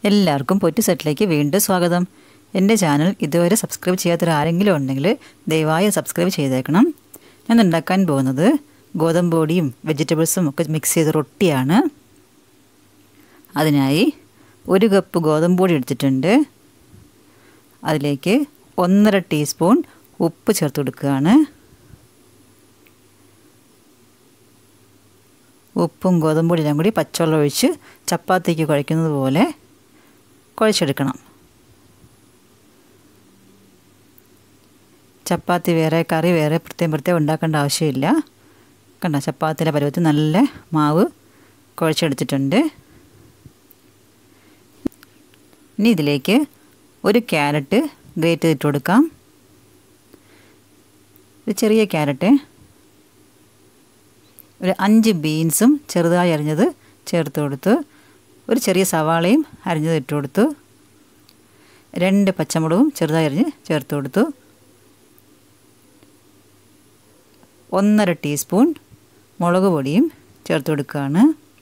എല്ലാവർക്കും പൊറ്റു സെറ്റിലേക്ക് വീണ്ടും സ്വാഗതം എൻ്റെ ചാനൽ ഇതുവരെ സബ്സ്ക്രൈബ് ചെയ്യാത്തൊരു ആരെങ്കിലും ഉണ്ടെങ്കിൽ ദയവായി സബ്സ്ക്രൈബ് ചെയ്തേക്കണം ഞാൻ ഉണ്ടാക്കാൻ പോകുന്നത് ഗോതമ്പ് പൊടിയും വെജിറ്റബിൾസും ഒക്കെ മിക്സ് ചെയ്ത റൊട്ടിയാണ് അതിനായി ഒരു കപ്പ് ഗോതമ്പ് പൊടി എടുത്തിട്ടുണ്ട് അതിലേക്ക് ഒന്നര ടീസ്പൂൺ ഉപ്പ് ചേർത്ത് കൊടുക്കുകയാണ് ഉപ്പും ഗോതമ്പ് പൊടിയെല്ലാം കൂടി പച്ചവെള്ളം ഒഴിച്ച് ചപ്പാത്തിക്ക് കുഴയ്ക്കുന്നത് പോലെ കുഴച്ചെടുക്കണം ചപ്പാത്തി വേറെ കറി വേറെ പ്രത്യേകം പ്രത്യേകം ഉണ്ടാക്കേണ്ട ആവശ്യമില്ല കണ്ട ചപ്പാത്തിയുടെ പരുവത്തിൽ നല്ല മാവ് കുഴച്ചെടുത്തിട്ടുണ്ട് ഇനി ഇതിലേക്ക് ഒരു ക്യാരറ്റ് ഗ്രേറ്റ് ചെയ്തിട്ട് കൊടുക്കാം ഒരു ചെറിയ ക്യാരറ്റ് ഒരു അഞ്ച് ബീൻസും ചെറുതായി അരിഞ്ഞത് ചേർത്ത് കൊടുത്തു ഒരു ചെറിയ സവാളയും അരിഞ്ഞത് ഇട്ട് കൊടുത്തു രണ്ട് പച്ചമുളകും ചെറുതായി അരിഞ്ഞ് ചേർത്ത് കൊടുത്തു ഒന്നര ടീസ്പൂൺ മുളക് പൊടിയും ചേർത്ത് കൊടുക്കുകയാണ്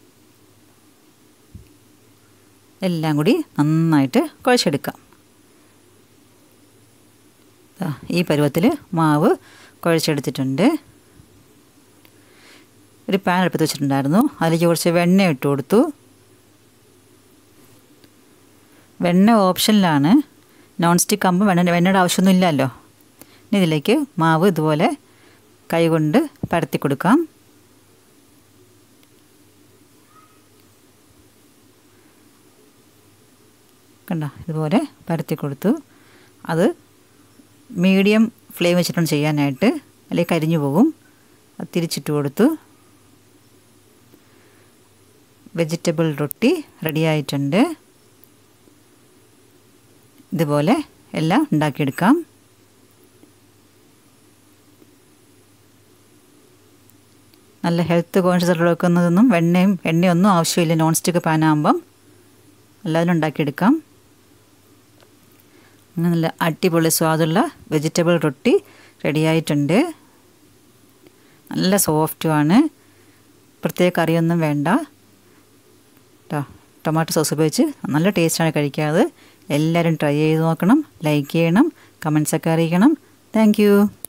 എല്ലാം കൂടി നന്നായിട്ട് കുഴച്ചെടുക്കാം ഈ പരുവത്തിൽ മാവ് കുഴച്ചെടുത്തിട്ടുണ്ട് ഒരു പാൻ അടുപ്പത്ത് വെച്ചിട്ടുണ്ടായിരുന്നു അതിലേക്ക് കുറച്ച് വെണ്ണ ഇട്ട് കൊടുത്തു വെണ്ണ ഓപ്ഷനിലാണ് നോൺ സ്റ്റിക്ക് ആകുമ്പോൾ വെണ്ണ വെണ്ണയുടെ ആവശ്യമൊന്നും ഇല്ലല്ലോ ഇനി ഇതിലേക്ക് മാവ് ഇതുപോലെ കൈകൊണ്ട് പരത്തി കൊടുക്കാം കണ്ട ഇതുപോലെ പരത്തി കൊടുത്തു അത് മീഡിയം ഫ്ലെയിം വെച്ചിട്ടാണ് ചെയ്യാനായിട്ട് അല്ലെങ്കിൽ കരിഞ്ഞു പോകും അത് തിരിച്ചിട്ട് കൊടുത്തു വെജിറ്റബിൾ റൊട്ടി റെഡി ആയിട്ടുണ്ട് ഇതുപോലെ എല്ലാം ഉണ്ടാക്കിയെടുക്കാം നല്ല ഹെൽത്ത് കോൺഷ്യസ് ആയിട്ട് വെക്കുന്നതൊന്നും വെണ്ണയും എണ്ണയൊന്നും ആവശ്യമില്ല നോൺ സ്റ്റിക്ക് പാനാകുമ്പം എല്ലാവരും ഉണ്ടാക്കിയെടുക്കാം അങ്ങനെ നല്ല അടിപൊളി സ്വാദുള്ള വെജിറ്റബിൾ റൊട്ടി റെഡിയായിട്ടുണ്ട് നല്ല സോഫ്റ്റുമാണ് പ്രത്യേക കറിയൊന്നും വേണ്ട കേട്ടോ ടൊമാറ്റോ സോസ് ഉപയോഗിച്ച് നല്ല ടേസ്റ്റാണ് കഴിക്കാറ് എല്ലാവരും ട്രൈ ചെയ്ത് നോക്കണം ലൈക്ക് ചെയ്യണം കമൻസൊക്കെ അറിയിക്കണം താങ്ക്